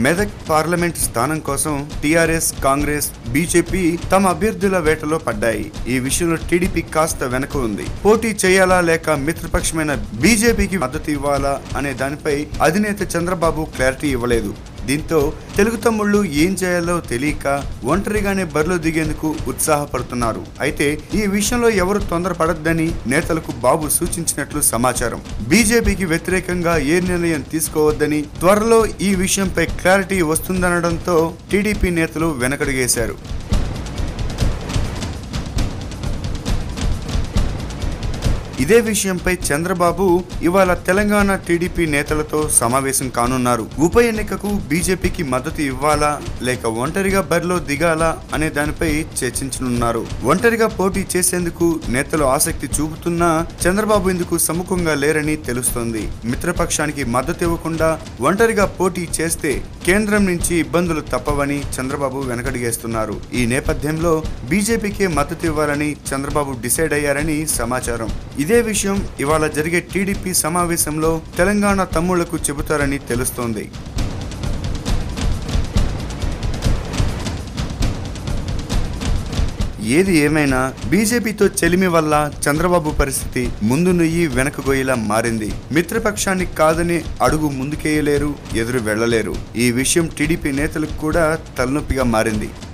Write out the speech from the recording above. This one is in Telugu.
మెదక్ పార్లమెంట్ స్థానం కోసం టీఆర్ఎస్ కాంగ్రెస్ బీజేపీ తమ అభ్యర్థుల వేటలో పడ్డాయి ఈ విషయంలో టీడీపీ కాస్త వెనక ఉంది పోటీ చేయాలా లేక మిత్రపక్షమైన బీజేపీకి మద్దతు ఇవ్వాలా అనే దానిపై అధినేత చంద్రబాబు క్లారిటీ ఇవ్వలేదు దీంతో తెలుగు తమ్ముళ్ళు ఏం చేయాలో తెలియక ఒంటరిగానే బరిలో దిగేందుకు ఉత్సాహపడుతున్నారు అయితే ఈ విషయంలో ఎవరు తొందరపడద్దని నేతలకు బాబు సూచించినట్లు సమాచారం బీజేపీకి వ్యతిరేకంగా ఏ నిర్ణయం తీసుకోవద్దని త్వరలో ఈ విషయంపై క్లారిటీ వస్తుందనడంతో టీడీపీ నేతలు వెనకడుగేశారు ఇదే విషయంపై చంద్రబాబు ఇవాళ తెలంగాణ టీడీపీ నేతలతో సమావేశం కానున్నారు ఉప ఎన్నికకు బీజేపీకి మద్దతు ఇవ్వాలా లేక ఒంటరిగా బరిలో దిగాలా అనే దానిపై చర్చించనున్నారు ఒంటరిగా పోటీ చేసేందుకు నేతలు ఆసక్తి చూపుతున్నా చంద్రబాబు ఇందుకు సముఖంగా లేరని తెలుస్తోంది మిత్రపక్షానికి మద్దతు ఇవ్వకుండా ఒంటరిగా పోటీ చేస్తే కేంద్రం నుంచి ఇబ్బందులు తప్పవని చంద్రబాబు వెనకడిగేస్తున్నారు ఈ నేపథ్యంలో బీజేపీకే మద్దతు ఇవ్వాలని చంద్రబాబు డిసైడ్ అయ్యారని సమాచారం ఇదే విషయం ఇవాళ జరిగే టీడీపీ సమావేశంలో తెలంగాణ తమ్ముళ్లకు చెబుతారని తెలుస్తోంది ఏది ఏమైనా బీజేపీతో చెలిమి వల్ల చంద్రబాబు పరిస్థితి ముందు నుయ్యి వెనక గొయ్యిలా మారింది మిత్రపక్షాన్ని కాదని అడుగు ముందుకేయలేరు ఎదురు వెళ్ళలేరు ఈ విషయం టీడీపీ నేతలకు కూడా తలనొప్పిగా మారింది